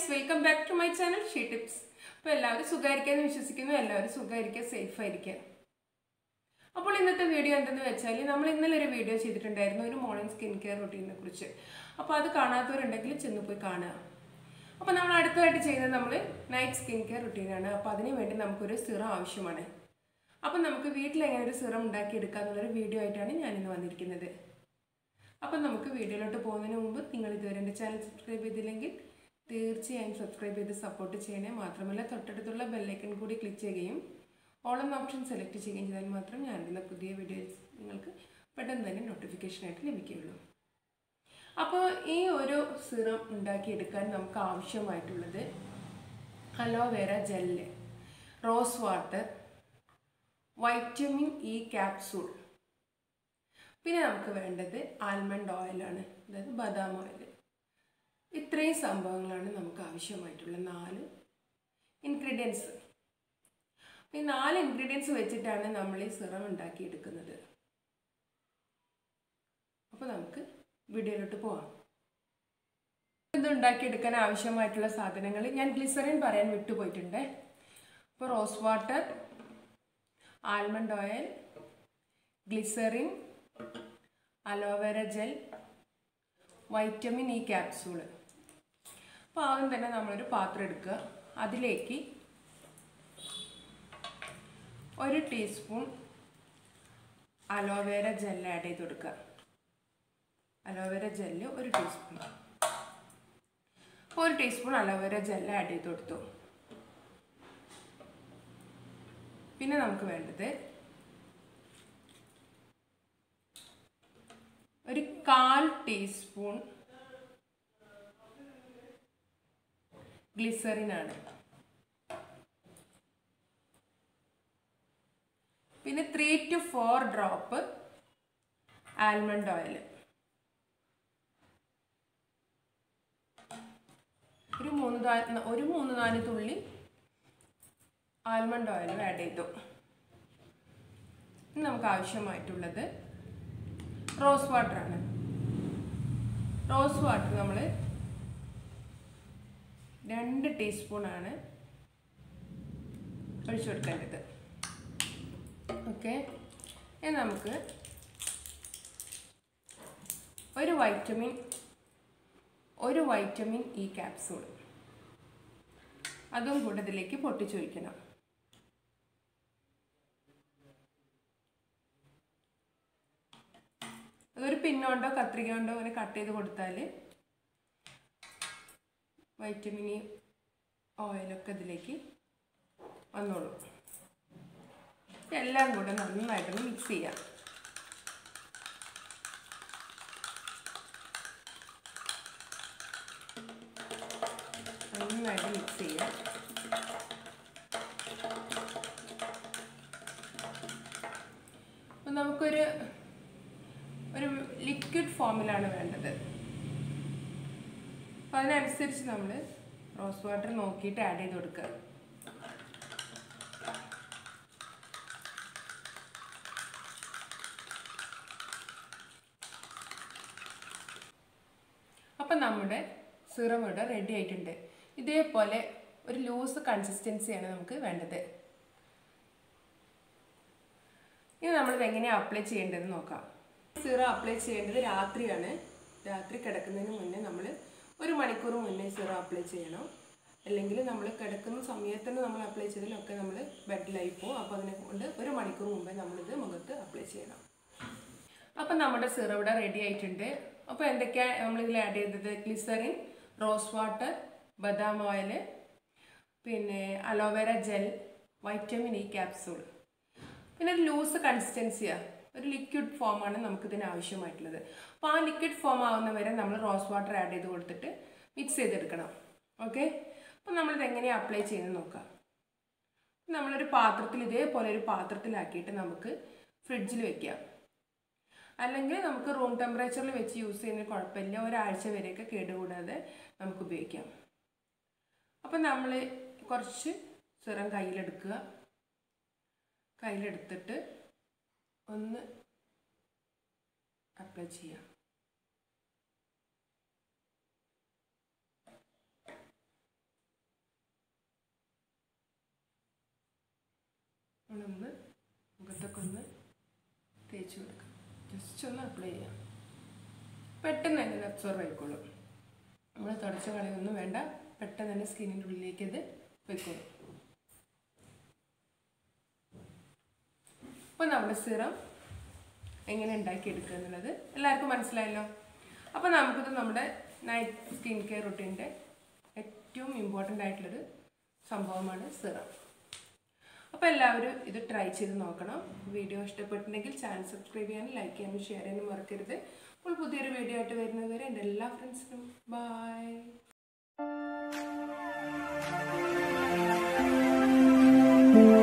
guys welcome back to my channel she tips അപ്പോൾ എല്ലാവരും സുഖമായിരിക്കാന്ന് വിശ്വസിക്കുന്നു എല്ലാവരും സുഖമായിരിക്കുക സേഫ് ആയിരിക്കുക അപ്പോൾ ഇന്നത്തെ വീഡിയോ എന്തെന്ന് വെച്ചാൽ നമ്മൾ ഇന്നലെ ഒരു വീഡിയോ ചെയ്തിട്ടുണ്ടായിരുന്നു ഒരു മോർണിംഗ് സ്കിൻ കെയർ റൊട്ടീനെ കുറിച്ച് അപ്പോൾ അത് കാണാത്തവരുണ്ടെങ്കിൽ ചെന്ന് പോയി കാണുക അപ്പോൾ നമ്മൾ അടുത്തതായിട്ട് ചെയ്യുന്നത് നമ്മൾ നൈറ്റ് സ്കിൻ കെയർ റുട്ടീനാണ് അപ്പോൾ അതിന് വേണ്ടി നമുക്കൊരു സിറം ആവശ്യമാണ് അപ്പോൾ നമുക്ക് വീട്ടിൽ എങ്ങനെ ഒരു സിറം ഉണ്ടാക്കിയെടുക്കുക എന്നുള്ളൊരു വീഡിയോ ആയിട്ടാണ് ഞാനിന്ന് വന്നിരിക്കുന്നത് അപ്പം നമുക്ക് വീഡിയോയിലോട്ട് പോകുന്നതിന് മുമ്പ് നിങ്ങൾ ഇതുവരെ എൻ്റെ ചാനൽ സബ്സ്ക്രൈബ് ചെയ്തില്ലെങ്കിൽ തീർച്ചയായും സബ്സ്ക്രൈബ് ചെയ്ത് സപ്പോർട്ട് ചെയ്യണേ മാത്രമല്ല തൊട്ടടുത്തുള്ള ബെല്ലൈക്കൺ കൂടി ക്ലിക്ക് ചെയ്യുകയും ഓൾ എന്ന ഓപ്ഷൻ സെലക്ട് ചെയ്യുകയും ചെയ്താൽ മാത്രം ഞാനിടുന്ന പുതിയ വീഡിയോസ് നിങ്ങൾക്ക് പെട്ടെന്ന് തന്നെ നോട്ടിഫിക്കേഷനായിട്ട് ലഭിക്കുകയുള്ളൂ അപ്പോൾ ഈ ഒരു സിറം ഉണ്ടാക്കിയെടുക്കാൻ നമുക്ക് ആവശ്യമായിട്ടുള്ളത് aloe vera gel rose water vitamin E capsule പിന്നെ നമുക്ക് വേണ്ടത് ആൽമണ്ട് ഓയിലാണ് അതായത് ബദാം ഓയിൽ ഇത്രയും സംഭവങ്ങളാണ് നമുക്ക് ആവശ്യമായിട്ടുള്ള നാല് ഇൻഗ്രീഡിയൻസ് ഈ നാല് ഇൻഗ്രീഡിയൻസ് വെച്ചിട്ടാണ് നമ്മൾ ഈ സിറം ഉണ്ടാക്കിയെടുക്കുന്നത് അപ്പോൾ നമുക്ക് വീഡിയോയിലോട്ട് പോവാം ഇത് ഉണ്ടാക്കിയെടുക്കാൻ ആവശ്യമായിട്ടുള്ള സാധനങ്ങൾ ഞാൻ ഗ്ലിസറിൻ പറയാൻ വിട്ടുപോയിട്ടുണ്ട് അപ്പോൾ rose water almond oil glycerin aloe vera gel vitamin E capsule അപ്പോൾ ആദ്യം തന്നെ നമ്മളൊരു പാത്രം എടുക്കുക അതിലേക്ക് ഒരു ടീസ്പൂൺ അലോവേര ജെൽ ആഡ് ചെയ്ത് കൊടുക്കുക അലോവേര ജെല്ല് ഒരു ടീസ്പൂൺ ഒരു ടീസ്പൂൺ അലോവേര ജെല്ല് ആഡ് ചെയ്ത് കൊടുത്തു പിന്നെ നമുക്ക് വേണ്ടത് ഒരു കാൽ ടീസ്പൂൺ ഗ്ലിസറിനാണ് പിന്നെ three to four drop almond oil ഒരു മൂന്ന് നാല് ഒരു മൂന്ന് നാല് തുള്ളി ആൽമണ്ട് ഓയിലും ആഡ് ചെയ്തു ഇനി നമുക്ക് ആവശ്യമായിട്ടുള്ളത് റോസ് വാട്ടറാണ് റോസ് വാട്ടർ നമ്മൾ രണ്ട് ടീസ്പൂണാണ് ഒഴിച്ചു കൊടുക്കേണ്ടത് ഓക്കെ ഇനി നമുക്ക് ഒരു വൈറ്റമിൻ ഒരു വൈറ്റമിൻ ഇ ക്യാപ്സൂൾ അതും കൂടെ ഇതിലേക്ക് പൊട്ടിച്ചു വയ്ക്കണം അതൊരു പിന്നോണ്ടോ കത്രിക കൊണ്ടോ അങ്ങനെ കട്ട് ചെയ്ത് കൊടുത്താൽ വൈറ്റമിൻ ഇ ഓയിലൊക്കെ ഇതിലേക്ക് വന്നോളൂ എല്ലാം കൂടെ നന്നായിട്ടൊന്ന് മിക്സ് ചെയ്യാം നന്നായിട്ട് മിക്സ് ചെയ്യാം അപ്പം നമുക്കൊരു ഒരു ലിക്വിഡ് ഫോമിലാണ് വേണ്ടത് അപ്പം അതിനനുസരിച്ച് നമ്മൾ റോസ് വാട്ടർ നോക്കിയിട്ട് ആഡ് ചെയ്ത് കൊടുക്കുക അപ്പം നമ്മുടെ സിറം ഇവിടെ റെഡി ആയിട്ടുണ്ട് ഇതേപോലെ ഒരു ലൂസ് കൺസിസ്റ്റൻസിയാണ് നമുക്ക് വേണ്ടത് ഇനി നമ്മളിത് എങ്ങനെയാണ് അപ്ലൈ ചെയ്യേണ്ടതെന്ന് നോക്കാം സിറം അപ്ലൈ ചെയ്യേണ്ടത് രാത്രിയാണ് രാത്രി കിടക്കുന്നതിന് മുന്നേ നമ്മൾ ഒരു മണിക്കൂർ മുന്നേ സിറം അപ്ലൈ ചെയ്യണം അല്ലെങ്കിൽ നമ്മൾ കിടക്കുന്ന സമയത്ത് തന്നെ നമ്മൾ അപ്ലൈ ചെയ്തതിലൊക്കെ നമ്മൾ ബെഡിലായി പോകും അപ്പോൾ അതിനെ കൊണ്ട് ഒരു മണിക്കൂർ മുമ്പേ നമ്മളിത് മുഖത്ത് അപ്ലൈ ചെയ്യണം അപ്പം നമ്മുടെ സിറം ഇവിടെ റെഡി ആയിട്ടുണ്ട് അപ്പോൾ എന്തൊക്കെയാണ് നമ്മളിതിൽ ആഡ് ചെയ്തത് ഗ്ലിസറിൻ റോസ് വാട്ടർ ബദാം ഓയിൽ പിന്നെ aloe vera gel vitamin E capsule പിന്നെ ഒരു ലൂസ് കൺസിസ്റ്റൻസിയാണ് ഒരു ലിക്വിഡ് ഫോമാണ് നമുക്കിതിന് ആവശ്യമായിട്ടുള്ളത് അപ്പോൾ ആ ലിക്വിഡ് ഫോം ആവുന്ന വരെ നമ്മൾ റോസ് വാട്ടർ ആഡ് ചെയ്ത് കൊടുത്തിട്ട് മിക്സ് ചെയ്തെടുക്കണം ഓക്കെ അപ്പോൾ നമ്മളിത് എങ്ങനെയാണ് അപ്ലൈ ചെയ്യുന്നത് നോക്കാം നമ്മളൊരു പാത്രത്തിൽ ഇതേപോലെ ഒരു പാത്രത്തിലാക്കിയിട്ട് നമുക്ക് ഫ്രിഡ്ജിൽ വെക്കാം അല്ലെങ്കിൽ നമുക്ക് റൂം ടെമ്പറേച്ചറിൽ വെച്ച് യൂസ് ചെയ്യുന്ന കുഴപ്പമില്ല ഒരാഴ്ച വരെയൊക്കെ കേടുകൂടാതെ നമുക്ക് ഉപയോഗിക്കാം അപ്പം നമ്മൾ കുറച്ച് സിറം കയ്യിലെടുക്കുക കയ്യിലെടുത്തിട്ട് ഒന്ന് അപ്ലൈ ചെയ്യാം നമ്മളൊന്ന് മുഖത്തൊക്കെ ഒന്ന് തേച്ച് കൊടുക്കാം ജസ്റ്റ് ഒന്ന് അപ്ലൈ ചെയ്യാം പെട്ടെന്ന് തന്നെ ഇത് അബ്സോർവ് ആയിക്കോളും നമ്മൾ തുടച്ച കളയൊന്നും വേണ്ട പെട്ടെന്ന് തന്നെ സ്കിന്നിൻ്റെ ഉള്ളിലേക്ക് ഇത് വെക്കോളും അപ്പോൾ നമ്മുടെ സിറം എങ്ങനെ ഉണ്ടാക്കിയെടുക്കുക എന്നുള്ളത് എല്ലാവർക്കും മനസ്സിലായല്ലോ അപ്പോൾ നമുക്കിത് നമ്മുടെ നൈറ്റ് സ്കിൻ കെയർ റുട്ടീൻ്റെ ഏറ്റവും ഇമ്പോർട്ടൻ്റ് ആയിട്ടുള്ളൊരു സംഭവമാണ് സിറം അപ്പോൾ എല്ലാവരും ഇത് ട്രൈ ചെയ്ത് നോക്കണം വീഡിയോ ഇഷ്ടപ്പെട്ടിട്ടുണ്ടെങ്കിൽ ചാനൽ സബ്സ്ക്രൈബ് ചെയ്യാനും ലൈക്ക് ചെയ്യാനും ഷെയർ ചെയ്യാനും മറക്കരുത് അപ്പോൾ പുതിയൊരു വീഡിയോ ആയിട്ട് വരുന്നത് വരെ എൻ്റെ എല്ലാ ഫ്രണ്ട്സിനും ബൈ